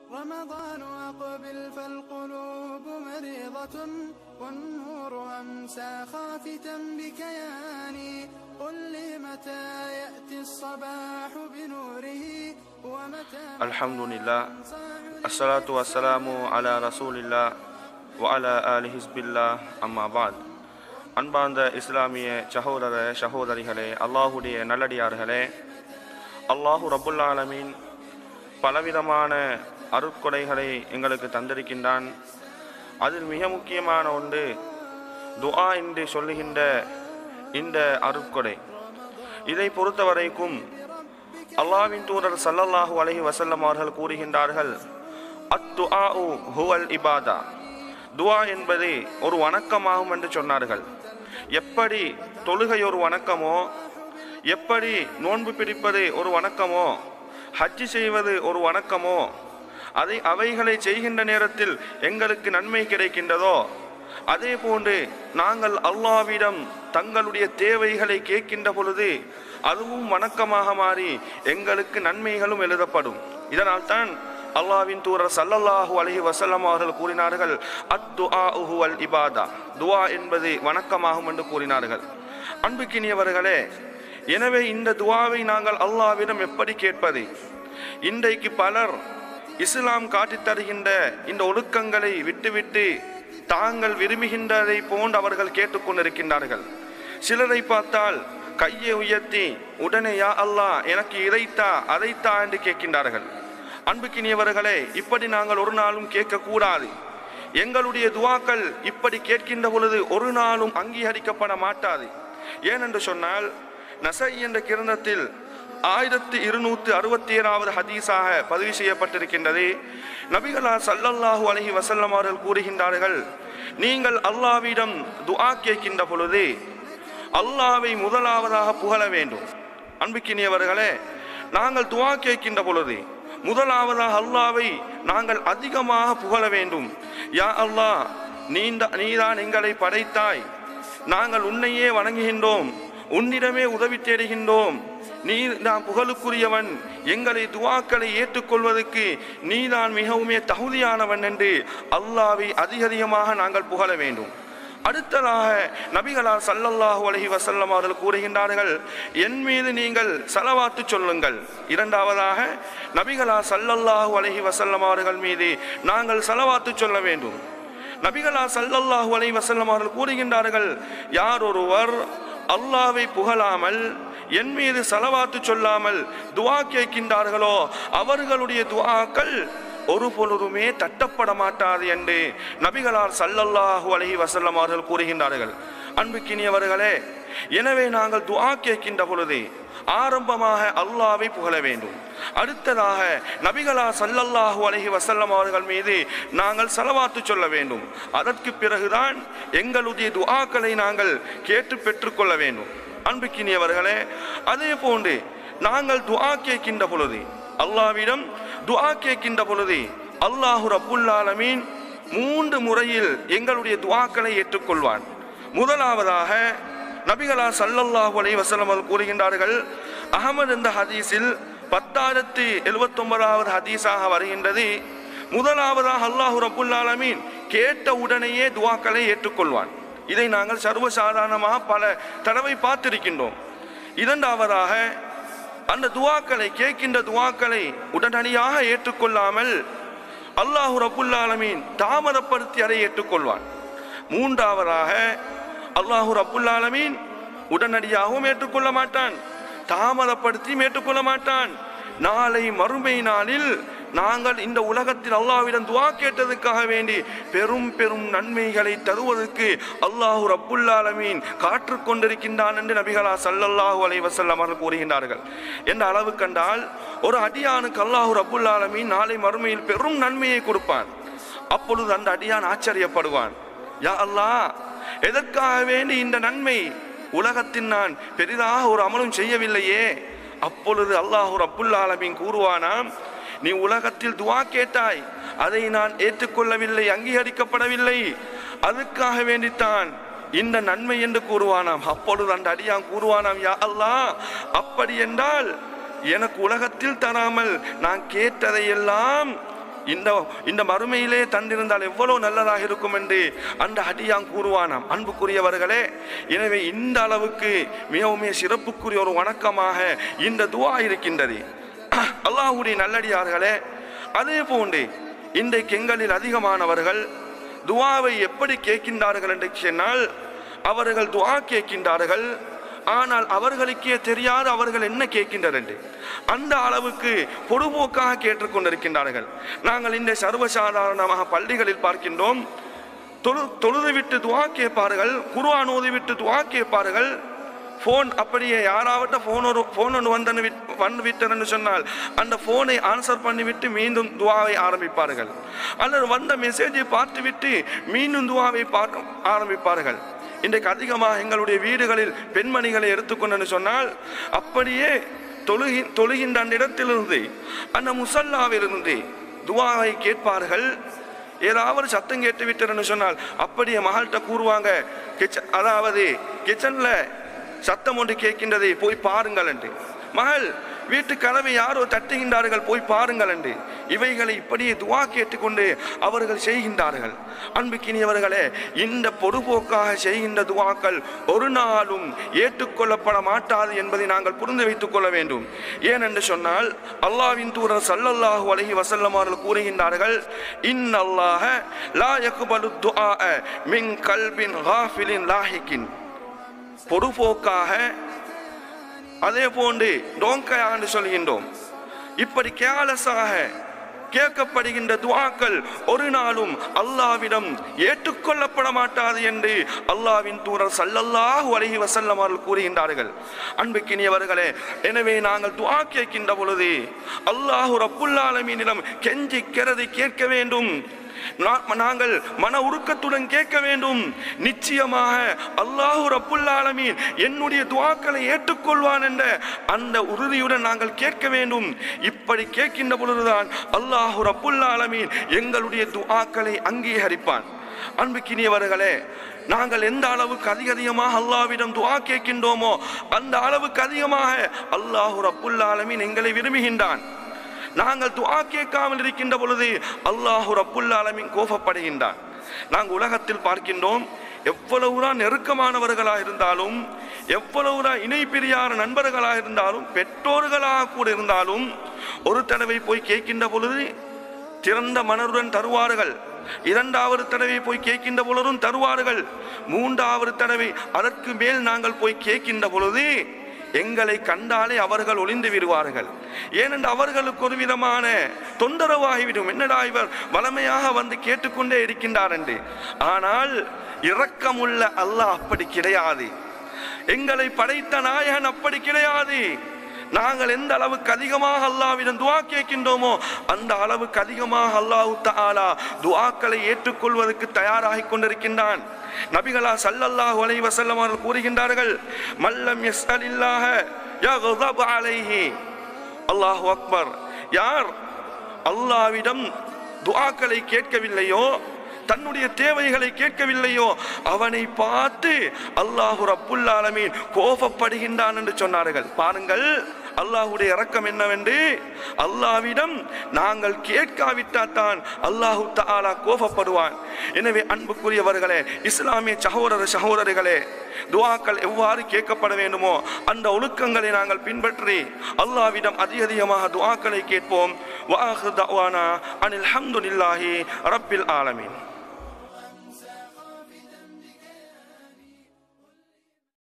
رمضان أقبل فالقلوب مريضة والنور أمسى خافتا بكياني قل لي متى يأتي الصباح بنوره ومتى الحمد لله الصلاة والسلام على رسول الله وعلى آل حزب الله أما بعد அன்பார்ந்த இஸ்லாமிய சகோதர சகோதரிகளே அல்லாஹுடைய நல்லடியார்களே அல்லாஹு ரபுல் ஆலமீன் பலவிதமான அருட்கொடைகளை எங்களுக்கு தந்திருக்கின்றான் அதில் மிக முக்கியமான ஒன்று துஆ என்று சொல்லுகின்ற இந்த அருட்கொடை இதை பொறுத்தவரைக்கும் அல்லாஹ்வின் தூதர் ஸல்லல்லாஹு அலைஹி வஸல்லம் அவர்கள் கூறுகின்றார்கள் அத்துஆஉ ஹுவல் இபாதா துஆ என்பது ஒரு வணக்கமாகும் என்று சொன்னார்கள் எப்படி தொழுகை ஒரு வணக்கமோ எப்படி நோன்பு பிடிப்பது ஒரு வணக்கமோ ஹஜ்ஜி செய்வது ஒரு வணக்கமோ அதை அவைகளை செய்கின்ற நேரத்தில் எங்களுக்கு நன்மை கிடைக்கின்றதோ அதே போன்று நாங்கள் அல்லாவிடம் தங்களுடைய தேவைகளை கேட்கின்ற பொழுது அதுவும் வணக்கமாக மாறி எங்களுக்கு நன்மைகளும் எழுதப்படும் இதனால் தான் அல்லாவின் தூரர் சல்லல்லாஹு அலைஹி வஸல்லம் அவர்கள் கூறினார்கள் அத்துஆ உஹுவல் இபாதா துஆ என்பது வணக்கமாகும் என்று கூறினார்கள் அன்புக்கினியவர்களே எனவே இந்த துஆவை நாங்கள் அல்லாவிடம் எப்படி கேட்பது இன்றைக்கு பலர் இஸ்லாம் காட்டித் தருகின்ற இந்த ஒழுக்கங்களை விட்டுவிட்டு தாங்கள் விரும்புகின்றதை போன்று அவர்கள் கேட்டுக்கொண்டிருக்கின்றார்கள் சிலரை பார்த்தால் கையை உயர்த்தி உடனே யா அல்லாஹ் எனக்கு இதைத்தா அதைத்தா என்று கேட்கின்றார்கள் அன்புக்கினியவர்களே இப்படி நாங்கள் ஒரு நாளும் கேட்கக்கூடாது எங்களுடைய துவாக்கள் இப்படி கேட்கின்ற பொழுது ஒரு நாளும் அங்கீகரிக்கப்பட மாட்டாது ஏனென்று சொன்னால் நசை என்ற கிரந்தத்தில் ஆயிரத்தி இருநூற்று அறுபத்தி ஏழாவது ஹதீஸாக பதிவு செய்யப்பட்டிருக்கின்றது நபிகளா சல்லல்லாஹு அலைஹி வஸல்லம் அவர்கள் கூறுகின்றார்கள் நீங்கள் அல்லாவிடம் துஆ கேட்கின்ற பொழுது அல்லாவை முதலாவதாக புகழ வேண்டும் அன்புக்கினியவர்களே நாங்கள் துஆ கேட்கின்ற பொழுது முதலாவதாக அல்லாவை நாங்கள் அதிகமாக புகழ வேண்டும் யா அல்லாஹ் நீண்ட நீதான் எங்களை படைத்தாய் நாங்கள் உன்னையே வணங்குகின்றோம் உன்னிடமே உதவி தேடுகின்றோம் நீ நான் புகழுக்குரியவன் எங்களை துவாக்களை ஏற்றுக்கொள்வதற்கு நீதான் மிகவுமே தகுதியானவன் என்று அல்லாவை அதிக அதிகமாக நாங்கள் புகழ வேண்டும் அடுத்ததாக நபிகளார் சல்லல்லாஹு அலைஹி வஸல்லம் அவர்கள் கூறுகின்றார்கள் என் மீது நீங்கள் சலவாத்து சொல்லுங்கள் இரண்டாவதாக நபிகளார் சல்லல்லாஹு அலைஹி வஸல்லம் அவர்கள் மீது நாங்கள் சலவாத்து சொல்ல வேண்டும் நபிகளா சல்லல்லாஹு அலைஹி வஸல்லம் அவர்கள் கூறுகின்றார்கள் யார் ஒருவர் அல்லாவை புகழாமல் என் மீது சலவாத்து சொல்லாமல் துஆ கேட்கின்றார்களோ அவர்களுடைய துஆக்கள் ஒரு பொழுதுமே தட்டப்பட மாட்டாது என்று நபிகளார் சல்லல்லாஹு அலைஹி வஸல்லம் அவர்கள் கூறுகின்றார்கள் அன்புக்கினியவர்களே எனவே நாங்கள் துஆ கேட்கின்ற பொழுது ஆரம்பமாக அல்லாவை புகழ வேண்டும் அடுத்ததாக நபிகளா சல்லல்லாஹு அலைஹி வஸல்லம் அவர்கள் மீது நாங்கள் சலவாத்து சொல்ல வேண்டும் அதற்கு பிறகுதான் எங்களுடைய துஆக்களை நாங்கள் கேட்டு பெற்றுக்கொள்ள வேண்டும் அன்புக்கினியவர்களே அதே போன்று நாங்கள் துஆ கேட்கின்ற பொழுது அல்லாவிடம் துஆ கேட்கின்ற பொழுது அல்லாஹு ரப்புல் ஆலமீன் மூன்று முறையில் எங்களுடைய துஆக்களை ஏற்றுக்கொள்வான் முதலாவதாக நபிகளா சல்லல்லாஹு அலைஹி வஸல்லம் அவர்கள் கூறுகின்றார்கள் அகமது என்ற ஹதீஸில் பத்தாயிரத்தி எழுபத்தொன்பதாவது ஹதீஸாக வருகின்றது முதலாவதாக அல்லாஹு ரப்புல் ஆலமீன் கேட்ட உடனேயே துவாக்களை ஏற்றுக்கொள்வான் இதை நாங்கள் சர்வசாதாரணமாக பல தடவை பார்த்திருக்கின்றோம் இரண்டாவதாக அந்த துவாக்களை கேட்கின்ற துவாக்களை உடனடியாக ஏற்றுக்கொள்ளாமல் அல்லாஹு ரப்புல் ஆலமீன் தாமதப்படுத்தி அதை ஏற்றுக்கொள்வான் மூன்றாவதாக அல்லாஹு ரப்புல் ஆலமீன் உடனடியாகவும் ஏற்றுக்கொள்ள மாட்டான் தாமதப்படுத்தியும் ஏற்றுக்கொள்ள மாட்டான் நாளை மறுமை நாளில் நாங்கள் இந்த உலகத்தில் அல்லாஹ்விடம் துவா கேட்டதுக்காக வேண்டி பெரும் பெரும் நன்மைகளை தருவதற்கு அல்லாஹு ரப்புல் ஆலமீன் காற்றுக் கொண்டிருக்கின்றான் என்று நபிகளா சல்லல்லாஹு அலைஹி வஸல்லம் அவர்கள் கூறுகின்றார்கள் என்ற அளவு கண்டால் ஒரு அடியானுக்கு அல்லாஹு ரப்புல் ஆலமீன் நாளை மறுமையில் பெரும் நன்மையை கொடுப்பான் அப்பொழுது அந்த அடியான் ஆச்சரியப்படுவான் யா அல்லாஹ் எதற்காக வேண்டி இந்த நன்மை உலகத்தில் நான் பெரிதாக ஒரு அமலும் செய்யவில்லையே அப்பொழுது அல்லாஹு ரப்புல் ஆலமீன் கூறுவானாம் நீ உலகத்தில் துவா கேட்டாய் அதை நான் ஏற்றுக்கொள்ளவில்லை அங்கீகரிக்கப்படவில்லை அதுக்காக வேண்டித்தான் இந்த நன்மை என்று கூறுவானாம் அப்பொழுது அந்த அடியான் கூறுவானாம் யா அல்லாஹ் அப்படி என்றால் எனக்கு உலகத்தில் தராமல் நான் கேட்டதையெல்லாம் இந்த இந்த மறுமையிலே தந்திருந்தால் எவ்வளவு நல்லதாக இருக்கும் என்று அந்த அடியான் கூறுவானாம் அன்புக்குரியவர்களே எனவே இந்த அளவுக்கு மிகவும் சிறப்புக்குரிய ஒரு வணக்கமாக இந்த துவா இருக்கின்றது அல்லாஹுடைய நல்லடியார்களே அதே போன்று இன்றைக்கு எங்களில் அதிகமானவர்கள் துவாவை எப்படி கேட்கின்றார்கள் என்று சொன்னால் அவர்கள் துவா கேட்கின்றார்கள் ஆனால் அவர்களுக்கே தெரியாது அவர்கள் என்ன கேட்கின்றனர் என்று அந்த அளவுக்கு பொதுபோக்காக கேட்டுக்கொண்டிருக்கின்றார்கள் நாங்கள் இந்த சர்வசாதாரணமாக பள்ளிகளில் பார்க்கின்றோம் தொழு தொழுது விட்டு துவா கேட்பார்கள் குருவான் ஓதி விட்டு துவா கேட்பார்கள் ஃபோன் அப்படியே யாராவட்ட ஃபோன் ஒரு ஃபோன் ஒன்று வந்தன்னு விட் வந்து விட்டன்னு சொன்னால் அந்த ஃபோனை ஆன்சர் பண்ணிவிட்டு மீண்டும் துவாவை ஆரம்பிப்பார்கள் அல்லது வந்த மெசேஜை பார்த்துவிட்டு மீண்டும் துவாவை பார்க்க ஆரம்பிப்பார்கள் இன்றைக்கு அதிகமாக எங்களுடைய வீடுகளில் பெண்மணிகளை எடுத்துக்கொண்டு சொன்னால் அப்படியே தொழுகி தொழுகின்ற அந்த இடத்திலிருந்து அந்த முசல்லாவிலிருந்து துவாவை கேட்பார்கள் ஏதாவது சத்தம் கேட்டு விட்டேன்னு சொன்னால் அப்படியே மகள்கிட்ட கூறுவாங்க கிச்சன் அதாவது கிச்சனில் சத்தம் ஒன்று கேட்கின்றதை போய் பாருங்கள் என்று மகள் வீட்டு கதவை யாரோ தட்டுகின்றார்கள் போய் பாருங்கள் என்று இவைகளை இப்படியே துவா கேட்டுக்கொண்டு அவர்கள் செய்கின்றார்கள் அன்புக்கினியவர்களே இந்த பொதுபோக்காக செய்கின்ற துவாக்கள் ஒரு நாளும் ஏற்றுக்கொள்ளப்பட மாட்டாது என்பதை நாங்கள் புரிந்து வைத்துக் கொள்ள வேண்டும் ஏனென்று சொன்னால் அல்லாவின் தூதர் சல்லல்லாஹு அலைஹி வஸல்லம் அவர்கள் கூறுகின்றார்கள் இன் அல்லாஹ லா யக்பலு துஆ மின் கல்பின் காஃபிலின் லாஹிக்கின் பொதுபோக்காக அதே போன்று டோங்கயா என்று சொல்கின்றோம் இப்படி கேலஸாக கேட்கப்படுகின்ற துவாக்கள் ஒரு நாளும் அல்லாவிடம் ஏற்றுக்கொள்ளப்பட மாட்டாது என்று அல்லாவின் தூரர் சல்லல்லாஹு அலைஹி வஸல்லம் அவர்கள் கூறுகின்றார்கள் அன்புக்கினியவர்களே எனவே நாங்கள் துவா கேட்கின்ற பொழுது அல்லாஹு ரப்புல் ஆலமீனிடம் கெஞ்சி கெரதி கேட்க வேண்டும் நா- நாங்கள் மன உருக்கத்துடன் கேட்க வேண்டும் நிச்சயமாக அல்லாஹு ரப்புல் ஆலமீன் என்னுடைய துவாக்களை ஏற்றுக்கொள்வான் என்ற அந்த உறுதியுடன் நாங்கள் கேட்க வேண்டும் இப்படி கேட்கின்ற பொழுதுதான் அல்லாஹு ரப்புல் ஆலமீன் எங்களுடைய துவாக்களை அங்கீகரிப்பான் அன்புக்கினியவர்களே நாங்கள் எந்த அளவுக்கு அதிக அதிகமாக அல்லாவிடம் துவா கேட்கின்றோமோ அந்த அளவுக்கு அதிகமாக அல்லாஹு ரப்புல் ஆலமீன் எங்களை விரும்புகின்றான் நாங்கள் துஆ கேட்காமல் இருக்கின்ற பொழுது அல்லாஹு ரப்புல் ஆலமீன் கோபப்படுகின்றான் நாங்கள் உலகத்தில் பார்க்கின்றோம் எவ்வளவுதான் நெருக்கமானவர்களாக இருந்தாலும் எவ்வளவுதான் இணை பிரியார நண்பர்களாக இருந்தாலும் பெற்றோர்களாக கூட இருந்தாலும் ஒரு தடவை போய் கேட்கின்ற பொழுது திறந்த மனதுடன் தருவார்கள் இரண்டாவது தடவை போய் கேட்கின்ற பொழுதும் தருவார்கள் மூன்றாவது தடவை அதற்கு மேல் நாங்கள் போய் கேட்கின்ற பொழுது எங்களை கண்டாலே அவர்கள் ஒளிந்து விடுவார்கள் ஏனென்று அவர்களுக்கு ஒரு விதமான தொந்தரவாகிவிடும் என்னடா இவர் வளமையாக வந்து கேட்டுக்கொண்டே இருக்கின்றார் என்று ஆனால் இரக்கமுள்ள அல்லாஹ் அப்படி கிடையாது எங்களை படைத்த நாயகன் அப்படி கிடையாது நாங்கள் எந்த அளவுக்கு அதிகமாக அல்லாவிடம் துவா கேட்கின்றோமோ அந்த அளவுக்கு அதிகமாக அல்லாஹு தஆலா துஆக்களை ஏற்றுக்கொள்வதற்கு தயாராகி கொண்டிருக்கின்றான் நபிகளா ஸல்லல்லாஹு அலைஹி வஸல்லம் அவர்கள் கூறுகின்றார்கள் மல்லம் யஸ்அலில்லாஹ யக்தப் அலைஹி அல்லாஹு அக்பர் யார் அல்லாவிடம் துஆக்களை கேட்கவில்லையோ தன்னுடைய தேவைகளை கேட்கவில்லையோ அவனை பார்த்து அல்லாஹு ரப்புல் ஆலமீன் கோபப்படுகின்றான் என்று சொன்னார்கள் பாருங்கள் அல்லாஹுடைய இரக்கம் என்னவென்று அல்லாவிடம் நாங்கள் கேட்காவிட்டால் அல்லாஹு தஆலா கோபப்படுவான் எனவே அன்புக்குரியவர்களே இஸ்லாமிய சகோதர சகோதரிகளே துஆக்கள் எவ்வாறு கேட்கப்பட வேண்டுமோ அந்த ஒழுக்கங்களை நாங்கள் பின்பற்றி அல்லாவிடம் அதிக அதிகமாக துஆக்களை கேட்போம் வாஹு தவானா அனில் ஹம்துலில்லாஹி ரப்பில் ஆலமீன்